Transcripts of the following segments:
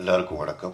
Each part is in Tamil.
எல்லாருக்கும் வணக்கம்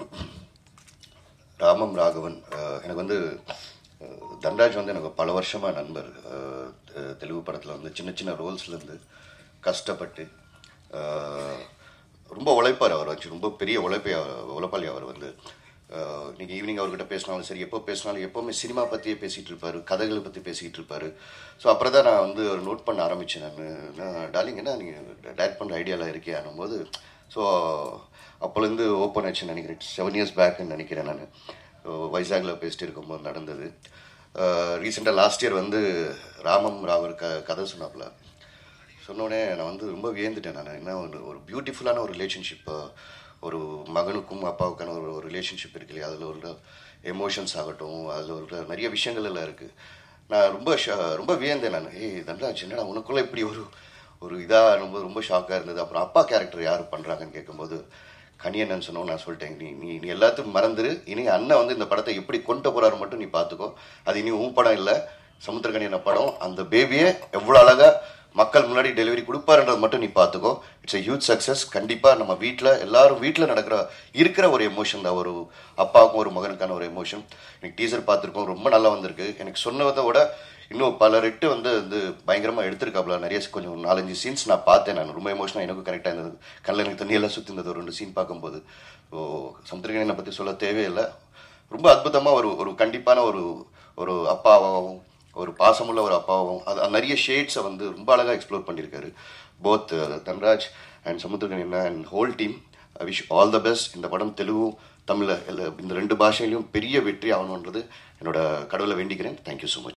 ராமம் ராகவன் அஹ், எனக்கு வந்து அஹ், தன்ராஜ் வந்து எனக்கு பல வருஷமாக நண்பர் அஹ், தெ- தெலுங்கு படத்தில் வந்து சின்ன சின்ன ரோல்ஸ்லேருந்து கஷ்டப்பட்டு அஹ், ரொம்ப உழைப்பார் அவர் வச்சு ரொம்ப பெரிய உழைப்பை அவர் உழைப்பாளி அவர் வந்து அஹ், இன்னைக்கு ஈவினிங் அவர்கிட்ட பேசினாலும் சரி எப்போ பேசினாலும் எப்போவுமே சினிமா பற்றியே பேசிகிட்டு இருப்பார் கதைகளை பற்றி பேசிக்கிட்டு இருப்பார் ஸோ அப்புறம் தான் நான் வந்து ஒரு நோட் பண்ண ஆரம்பித்தேன் நான் டார்லிங் என்ன நீங்கள் டேரக்ட் பண்ணுற ஐடியாவில் இருக்கியானும் போது ஸோ அப்போலேருந்து ஓப்பன் ஆச்சு நினைக்கிறேன் செவன் இயர்ஸ் பேக்குன்னு நினைக்கிறேன் நான் வைசாகில் பேசிட்டு இருக்கும்போது நடந்தது ரீசெண்டாக லாஸ்ட் இயர் வந்து ராமம் ராவர் க கதை சொன்னாப்புல சொன்னோடனே நான் வந்து ரொம்ப வியந்துட்டேன் நான் என்ன ஒரு ஒரு பியூட்டிஃபுல்லான ஒரு ரிலேஷன்ஷிப் ஒரு மகனுக்கும் அப்பாவுக்கான ஒரு ஒரு ரிலேஷன்ஷிப் இருக்கு இல்லையா அதில் ஒரு எமோஷன்ஸ் ஆகட்டும் அதில் ஒரு நிறைய விஷயங்கள் எல்லாம் இருக்குது நான் ரொம்ப ஷா ரொம்ப வியந்தேன் நான் ஏய் தன்ராஜ் என்னடா உனக்குள்ளே இப்படி ஒரு ஒரு இதாக ரொம்ப ரொம்ப ஷாக்காக இருந்தது அப்புறம் அப்பா கேரக்டர் யார் பண்ணுறாங்கன்னு கேட்கும்போது கனியண்ணன் சொன்னோம் நான் சொல்லிட்டேன் நீ நீ நீ எல்லாத்தையும் மறந்துரு இனி அண்ணன் வந்து இந்த படத்தை எப்படி கொண்டு போறாரு மட்டும் நீ பார்த்துக்கோ அது இனி உன் படம் இல்லை சமுத்திரகனியன படம் அந்த பேபியை எவ்வளோ அழகா மக்கள் முன்னாடி டெலிவரி கொடுப்பாருன்றது மட்டும் நீ பார்த்துக்கோ இட்ஸ் a ஹியூஜ் சக்ஸஸ் கண்டிப்பாக நம்ம வீட்டில் எல்லாரும் வீட்டில் நடக்கிற இருக்கிற ஒரு எமோஷன் தான் ஒரு அப்பாவுக்கும் ஒரு மகனுக்கான ஒரு எமோஷன் எனக்கு டீசர் பார்த்துருக்கோம் ரொம்ப நல்லா வந்திருக்கு எனக்கு சொன்னதை விட இன்னும் பல ரெட்டு வந்து வந்து பயங்கரமாக எடுத்திருக்காப்புல நிறைய கொஞ்சம் நாலஞ்சு சீன்ஸ் நான் பார்த்தேன் நான் ரொம்ப எமோஷனாக எனக்கும் கரெக்டாக இருந்தது கண்ணில் எனக்கு தண்ணியெல்லாம் சுற்றி இருந்தது ஒரு ரெண்டு சீன் பார்க்கும்போது ஸோ சமுத்திரகனை பற்றி சொல்ல தேவையில்லை ரொம்ப அற்புதமாக ஒரு ஒரு கண்டிப்பான ஒரு ஒரு அப்பாவாகவும் ஒரு பாசமுள்ள ஒரு அப்பாவும் அது அது நிறைய ஷேட்ஸை வந்து ரொம்ப அழகாக எக்ஸ்ப்ளோர் பண்ணியிருக்காரு both Dhanraj and Samuthirakani and whole team I wish all the best இந்த படம் தெலுங்கு தமிழில் இந்த ரெண்டு பாஷையிலையும் பெரிய வெற்றி ஆகணுன்றது என்னோட கடவுளை வேண்டிக்கிறேன் தேங்க்யூ ஸோ மச்